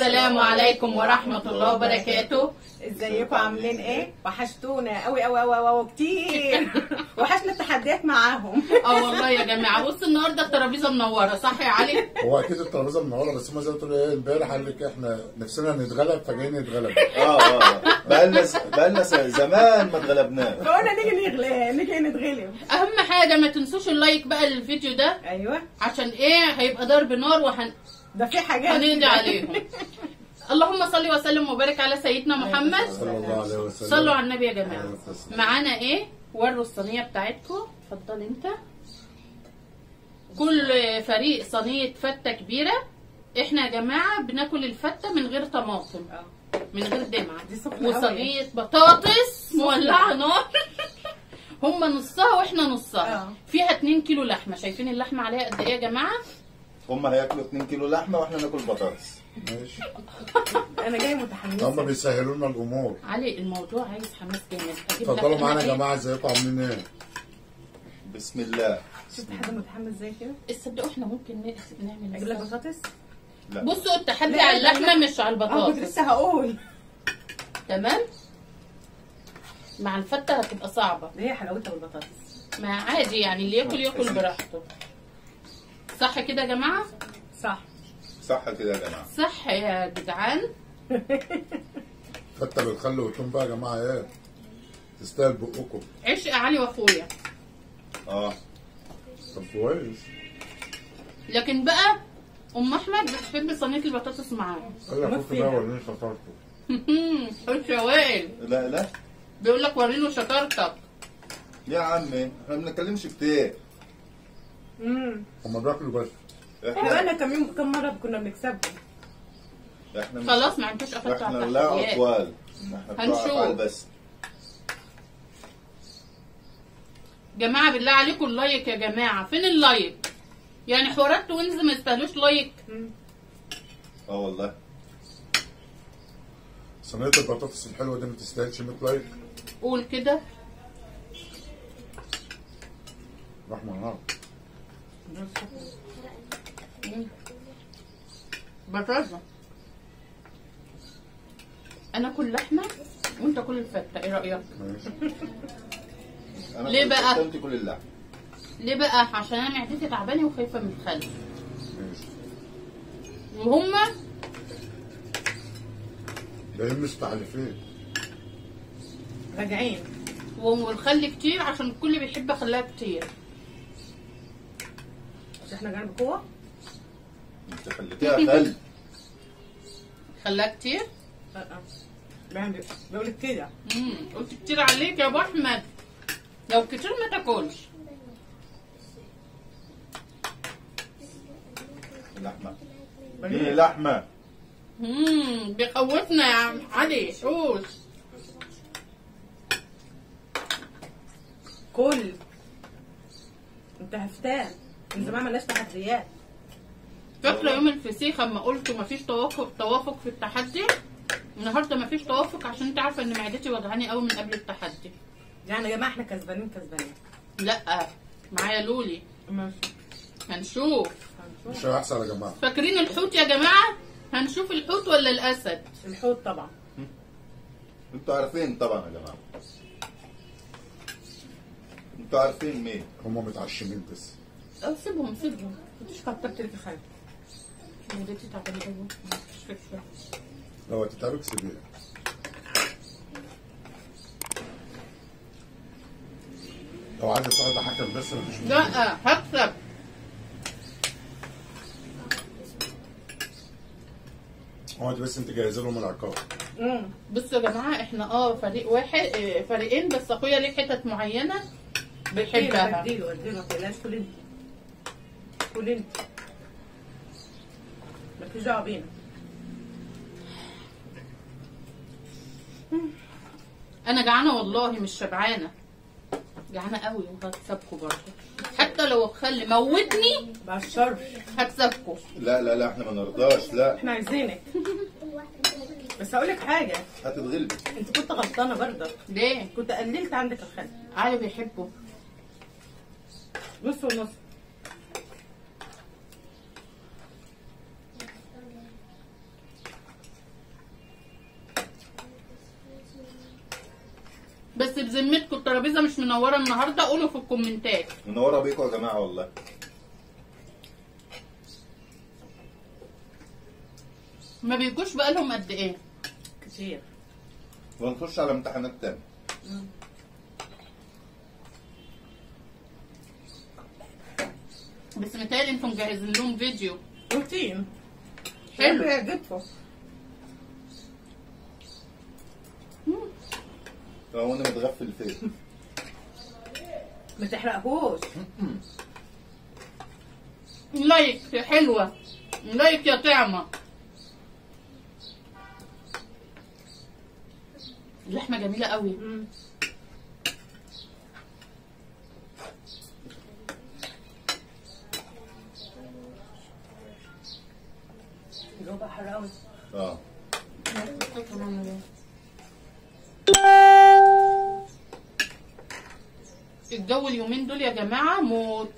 السلام عليكم ورحمة الله وبركاته ازيكم عاملين ايه؟ وحشتونا قوي قوي قوي قوي كتير وحشنا التحديات معاهم اه والله يا جماعة بص النهاردة الترابيزة منورة صح يا علي؟ هو اكيد الترابيزه منوره بس هم زي ما تقولوا ايه امبارح قال لك احنا نفسنا نتغلب فجايين نتغلب اه اه بقالنا بقالنا زمان ما اتغلبناش فقلنا نيجي نغلب نيجي نتغلب أهم حاجة ما تنسوش اللايك بقى للفيديو ده ايوه عشان ايه هيبقى ضرب نار وهن ده في حاجات هنقضي كده. عليهم اللهم صل وسلم وبارك على سيدنا محمد صلى الله عليه وسلم صلوا على النبي يا جماعة عليه الصلاة معانا ايه وروا الصينية بتاعتكم اتفضل انت كل فريق صينية فتة كبيرة احنا يا جماعة بناكل الفتة من غير طماطم اه. من غير دمعة دي سخنة قوي. وصينية بطاطس مولعة نار هما نصها واحنا نصها اه. فيها 2 كيلو لحمة شايفين اللحمة عليها قد ايه يا جماعة هم هياكلوا 2 كيلو لحمه واحنا ناكل بطاطس ماشي انا جايه هم متحمسه بيسهلوا لنا الامور علي الموضوع عايز حماس جامد هجيب اتفضلوا لحمة معانا يا ايه؟ جماعه ازيكم عاملين ايه؟ بسم الله شفت حد متحمس زي كده؟ تصدقوا احنا ممكن ن- نعمل اجيب لك إزاي؟ بطاطس؟ لا بصوا التحدي لا، على لا، اللحمة مش على اه كنت البطاطس لسه هقول تمام مع الفتة هتبقى صعبة ده هي حلاوتها بالبطاطس ما عادي يعني اللي ياكل ياكل براحته صح كده يا جماعة صح صح كده يا جماعه صح يا جدعان فته بالخل والثوم بقى يا جماعه ايه؟ تستاهل بقكم عشق علي واخويا اه طب كويس لكن بقى ام احمد بتحب صينيه البطاطس معاها قال لك ما كنت فيها. بقى وريني شطارته خش يا وائل لا لا بيقول لك وريله شطارتك يا عمي احنا ما بنتكلمش كتير امم هم بياكلوا بس احنا احنا بقالنا كم يوم كم مره كنا بنكسبهم احنا مش- خلاص ما عندوش اخدت احنا على لا التحديات اطوال احنا بتوع هنشوف. افعال بس جماعه بالله عليكم اللايك يا جماعه فين اللايك يعني حوارات توينز ما يستاهلوش لايك مم. اه والله صينيه البطاطس الحلوه دي ما تستاهلش 100 لايك قول كده رحمه الله بطاطا انا كل لحمه وانت كل الفته ايه رايك ماشي انا ليه كنت بقى؟ استمتع كل اللحم ليه بقى عشان انا معدتي تعبانه وخايفه من الخل ماشي وهم جايين مستعلفين راجعين والخل كتير عشان الكل بيحب خلها كتير مش احنا جايين بقوه انت خليتيها خل خلاها كتير اه اه بيعمل- بيقول لك كده امم قلت كتير عليك يا ابو احمد لو كتير ما تاكلش لحمه دي لحمه امم بيخوفنا يا عم علي قول كل انت هفتان من زمان مالناش تحديات فاكره يوم الفسيخ اما قلت مفيش توافق توافق في التحدي النهارده مفيش توافق عشان انت عارفه ان معدتي وجعاني قوي من قبل التحدي يعني يا جماعه احنا كسبانين كسبانين لا معايا لولي ماشي هنشوف مش هيحصل يا جماعه فاكرين الحوت يا جماعه هنشوف الحوت ولا الاسد الحوت طبعا انتوا عارفين طبعا يا جماعه انتوا عارفين مين هم متعشمين بس أو سيبهم سيبهم مش كترت لك خير معدتي تعبانه قوي مفيش فكره لو هتتعبك سيبيها لو عايزه تقعد حكم بس مفيش مشكله لا هكسب اقعد بس انت جاهزه لهم العقاب امم بصوا يا جماعه احنا اه فريق واحد اه، فريقين بس اخويا ليه حتت معينه بيحبها بديله بديله ما تقلقش كل انت كل انت مالكيش دعوه بينا انا جعانه والله مش شبعانه جعانه قوي وهكسبكم برضه حتى لو خلي موتني بعد الشر هكسبكم لا لا لا احنا ما نرضاش لا احنا عايزينك بس هقول لك حاجه هتتغلبي انت كنت غلطانه برضه ليه كنت قللت عندك الخل علي بيحبه نص ونص بذمتكم الترابيزه مش منوره النهارده قولوا في الكومنتات منوره بيكم يا جماعه والله ما بيجوش بقالهم قد ايه كتير ونخش على امتحانات تاني بس متهيألي انتم مجهزين لهم فيديو روتين حلو. يعجبكم هو انا متغفل فين ما تحرقهوش لايك يا حلوه لايك يا طعمه اللحمه جميله قوي مم. الربع حر قوي اه الجو اليومين دول يا جماعه موت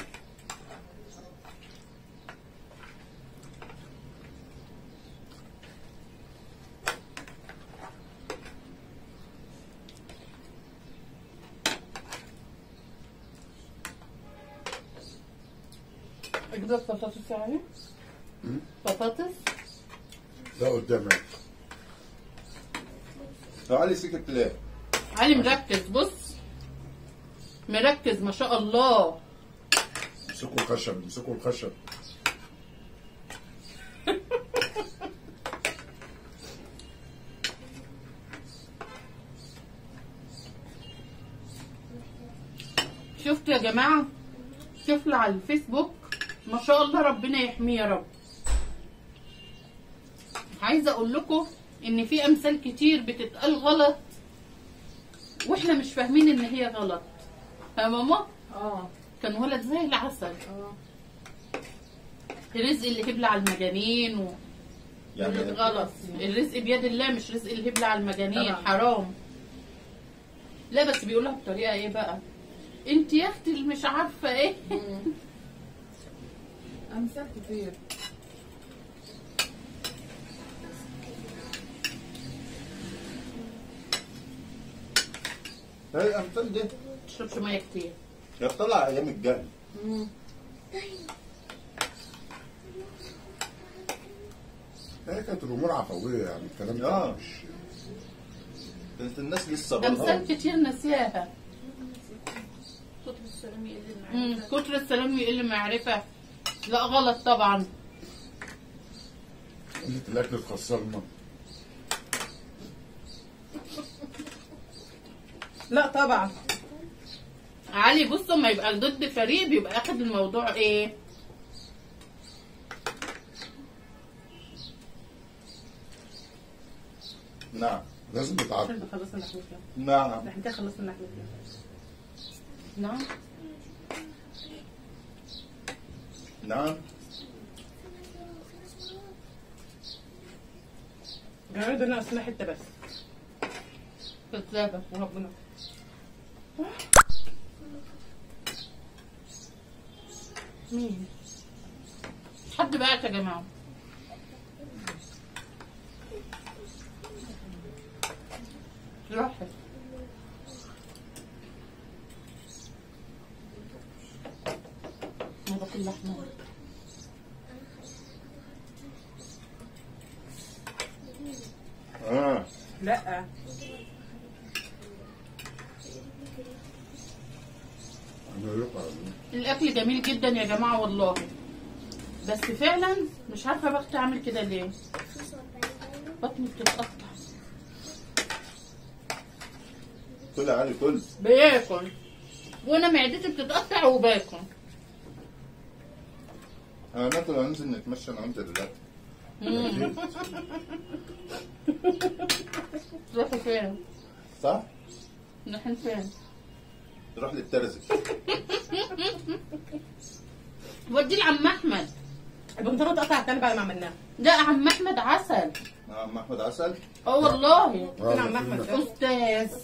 اجيب لك بطاطس يا علي بطاطس ده قدامك تعالي سكت ليه علي مركز بص مركز ما شاء الله امسكوا الخشب امسكوا الخشب شفتوا يا جماعة طفل على الفيسبوك ما شاء الله ربنا يحميه يا رب عايزة اقول لكم ان في امثال كتير بتتقال غلط واحنا مش فاهمين ان هي غلط يا ماما اه كان ولد زي العسل اه الرزق اللي هبل على المجانين و... يعني غلط الرزق بيد الله مش رزق الهبل على المجانين طبعا. حرام لا بس بيقولها بطريقه ايه بقى انت يا اختي اللي مش عارفه ايه أمثال كتير هي الامثال دي تشربش ميه كتير هي طلع ايام الجهل هي كانت الامور عفويه يعني الكلام ده آه. مش كانت الناس لسه برضه امثال كتير نسياها كتر السلام يقل مم، المعرفة كتر السلام يقل معرفه لا غلط طبعا قله الاكل تخسرنا لا طبعا علي بص ما يبقى ضد فريق بيبقى اخد الموضوع ايه نعم لازم نتعاطف احنا خلصنا اللحمة نعم احنا كده خلصنا اللحمة نعم نعم جرد ناقصنا حتة بس كذابه وربنا مين حد بعت يا جماعه راحت ما باكل لحمه اه لا انا يقع الاكل جميل جدا يا جماعه والله بس فعلا مش عارفه بختي اعمل كده ليه بطني بتتقطع كل عالي كل باكل وانا معدتي بتتقطع وباكل هناكل وهننزل نتمشى انا وانت دلوقتي مم. تروحوا فين؟ صح؟ رايحين فين؟ نروح للترزي ودي لعم احمد البنطلون اتقطع تاني بعد ما عملناه ده عم احمد عسل نعم احمد عسل اه والله فين عم احمد ده؟ استاذ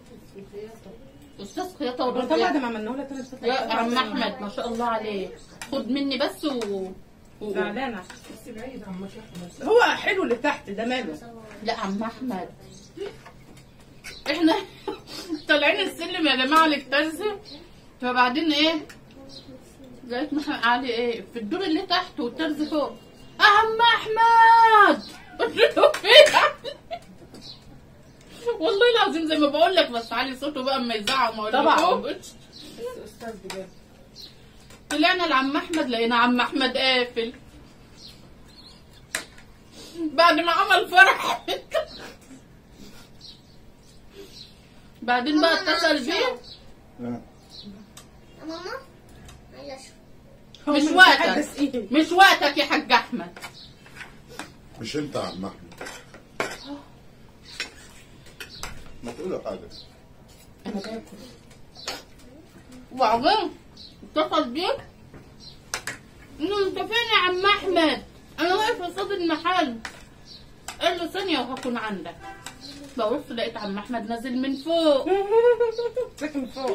استاذ خياطه البنطلون بعد وبرد ما عملناه له تاني بتطلع يا عم احمد ما شاء الله عليه خد مني بس و, و... زعلانة بس بعيد عن مشاكل هو حلو اللي تحت ده ماله لا عم احمد احنا طالعين السلم يا جماعه للترزي فبعدين ايه لقيت محمد علي ايه في الدور اللي تحت والترزي فوق يا عم احمد قلت له فين والله العظيم زي ما بقول لك بس علي صوته بقى اما يزعق ما طبعا. اقولكوش استاذ بجد طلعنا لعم احمد لقينا عم احمد قافل بعد ما عمل فرح بعدين بقى اتصل بيه ماما عايزة أشرب. هو مش مش وقتك. محدث ايه مش وقتك يا حاج احمد مش انت يا عم احمد ما تقولوا حاجه انا باكل وبعدين اتصل بيه انه انت فين يا عم احمد انا واقف قصاد المحل قال له ثانيه وهكون عندك ببص لقيت عم احمد نازل من فوق ساكن فوق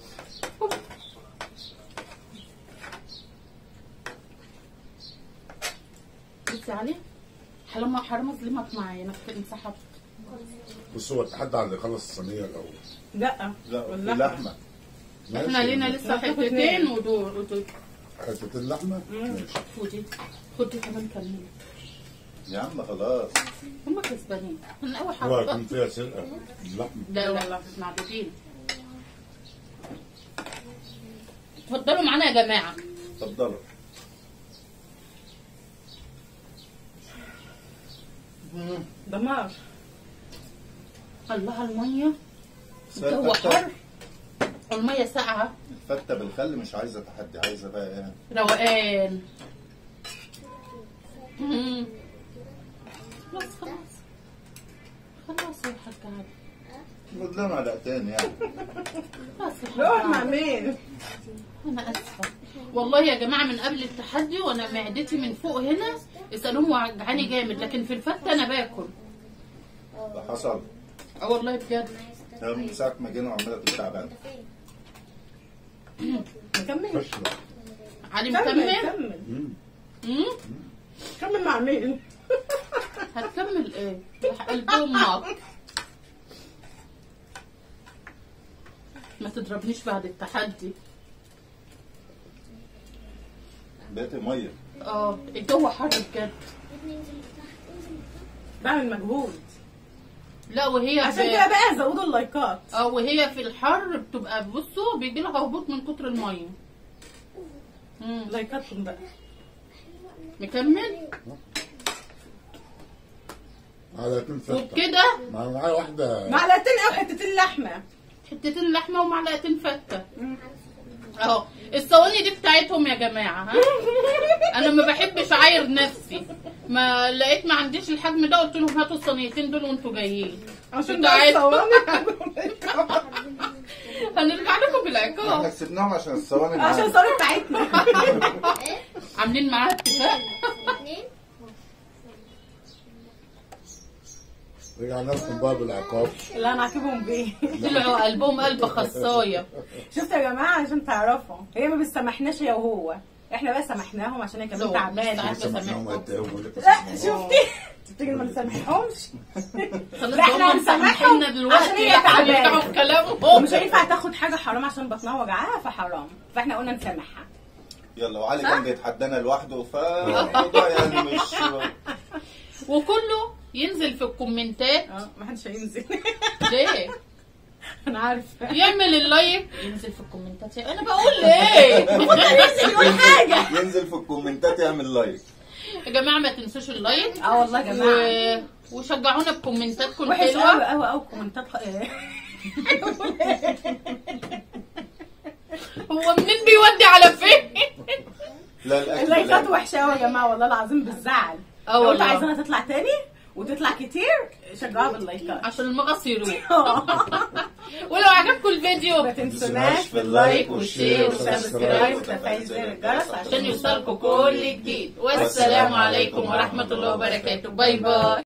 بصي عليه حرام حرام اظلمك معايا انا كنت انسحبت بص هو حد على اللي خلص الصينيه الاول لا لا واللحمة. اللحمه احنا لينا لسه لا، تاخد حتتين اتنين. ودول ودول حتتين لحمه ماشي خدي خدي كمان كملي يا عم خلاص هم كسبانين من اول هو حركه يكون فيها سرقه اللحمه لا لا لا معدودين اتفضلوا معانا يا جماعه اتفضلوا دمار الله الميه سؤال الجو فتة. حر الميه ساقعه الفته بالخل مش عايزه تحدي عايزه بقى ايه روقان مم. خلاص خلاص خلاص يا حاج علي خد لها معلقتين يعني خلاص يا حاج روح مع علي مين انا اسفه والله يا جماعه من قبل التحدي وانا معدتي من فوق هنا اسالوهم وجعاني جامد لكن في الفته انا باكل ده حصل اه والله بجد هي من ساعه ما جينا وعماله تبقى تعبانه نكمل خش بقى علي كمل مكمل كمل مم؟ كمل مع مين هتكمل ايه قلب امك ما تضربنيش بعد التحدي بقيت ميه اه الجو حر بجد بعمل مجهود لا وهي عشان ب... كده بقى زودوا اللايكات اه وهي في الحر بتبقى بصوا بيجي لها هبوط من كتر الميه مم. لايكاتكم بقى مكمل معلقتين فته وبكده مع- معايا واحده معلقتين او حتتين لحمه حتتين لحمه ومعلقتين فته اهو الصواني دي بتاعتهم يا جماعه ها انا ما بحبش اعاير نفسي ما لقيت ما عنديش الحجم ده قلت لهم هاتوا الصينيتين دول وانتوا جايين عشان بتاعتهم. ده هنرجع لكم احنا بالعقاب كسبناهم عشان الصواني عشان معانا. الصوره بتاعتنا عاملين معاها اتفاق اتنين رجعنا لكم بقى بالعقاب اللي انا عاجبهم بيه طلعوا قلبهم قلب خصايه شفتوا يا جماعه عشان تعرفوا هي ما بتسامحناش هي وهو احنا بقى سامحناهم عشان هي كمان لا، تعبانه عارفة سامحناهم سامحكم. قد ايه وبقول لك لا سامحناهم. شفتي تفتكر ما نسامحهمش خلاص لا، احنا هم هنسامحهم مسامحيننا دلوقتي عشان هي لحد ما تعبانة. يرجعوا في كلامهم ومش هينفع تاخد حاجه حرام عشان بطنها وجعها فحرام فاحنا قلنا نسامحها يلا وعلي كان بيتحدانا لوحده فالموضوع يعني مش وكله ينزل في الكومنتات اه ما حدش هينزل ليه انا عارفه يعمل اللايك ينزل في الكومنتات انا بقول ليه ينزل يقول حاجه ينزل في الكومنتات يعمل لايك يا جماعه ما تنسوش اللايك اه والله يا جماعه و... وشجعونا بكومنتاتكم وحش قوي الحلوه قوي قوي كومنتات خ- إيه. هو منين بيودي على فين لا الاكل اللايكات لا. وحشه قوي يا جماعه والله العظيم بالزعل اه لو انتوا والله. عايزينها تطلع تاني وتطلع كتير شجعوها باللايكات عشان المغص يروح ولو عجبكم الفيديو ما تنسوناش في اللايك والشير والسبسكرايب وتفعيل زر الجرس عشان يوصلكم كل جديد والسلام عليكم ورحمه الله وبركاته باي باي